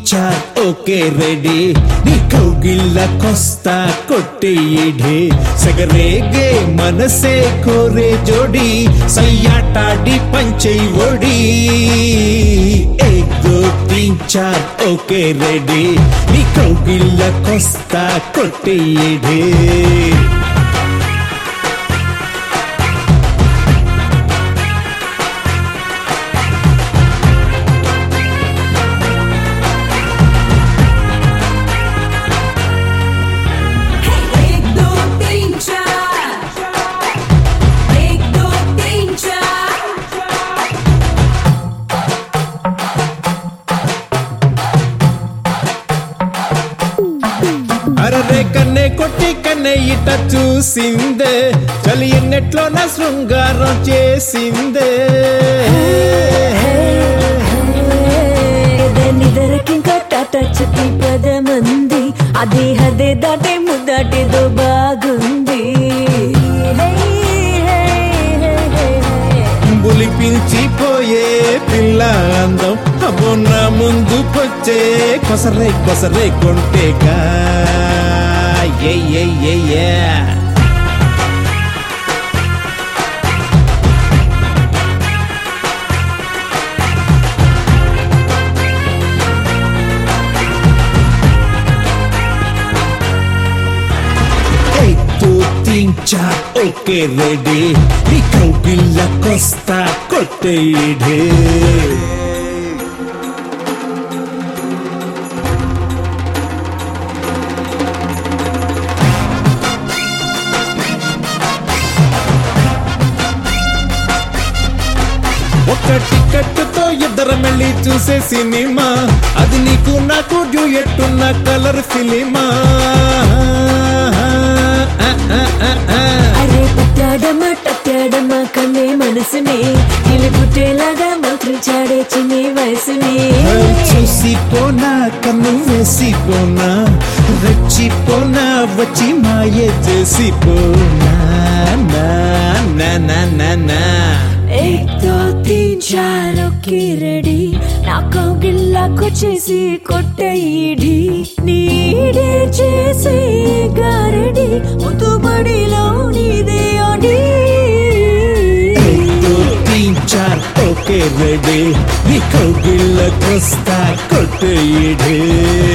చార్ okay ready నీ కౌగిళ్ళకొస్తా కొట్టేయిడే సగరేగే మనసే కోరే జోడి సయ్యాటాడి పంచై ఒడి ఏక్ దో తీన్ చార్ ఓకే రెడీ నీ కౌగిళ్ళకొస్తా కొట్టేయిడే एक दो तीन चार एक दो तीन चार అరరే కన్నే కొట్టి కన్నే ఇట చూసిందే చలి ఎన్నెట్లో నా శృంగారం చేసిందే నిదరకింకా టాటా చెప్పి పదమంది అదే అదే దాటే ముద్దాటేదో బాగుంది హే, హే, హే, హే, హే. బులిపించిపోయే పిల్ల అందం అబ్బో నా ముందుకొచ్చే కొసరే కొసరే కొంటేగా ఏ ఏ ఏ ఏ एक दो तीन चार ओके रेडी నీ కౌగిళ్ళకొస్తా కొట్టేడే ఒక టికెట్ తో ఇద్దరం వెళ్ళి చూసే సినిమా అది నీకు నాకు డ్యూయట్ ఉన్న కలర్ ఫిలిమా అరే పుట్టాడమ్మా టట్టాడమ్మా కన్నే మనసుని ఇల్లు పుట్టేలాగా మంత్రించాడే చిన్ని వయసుని చూసిపోనా కన్ను వేసిపోనా రెచ్చిపోనా వచ్చి మాయ చేసిపోనా నా నా నా నా నా एक दो तीन चार ఓకే రెడీ నా కౌగిల్లాకు చేసి కొట్టయిడి నీడే చేసి గారడి ముతుబడిలో నీదే అడి एक दो तीन चार ఓకే రెడీ నీ కౌగిళ్ళకొస్తా కొట్టేయడే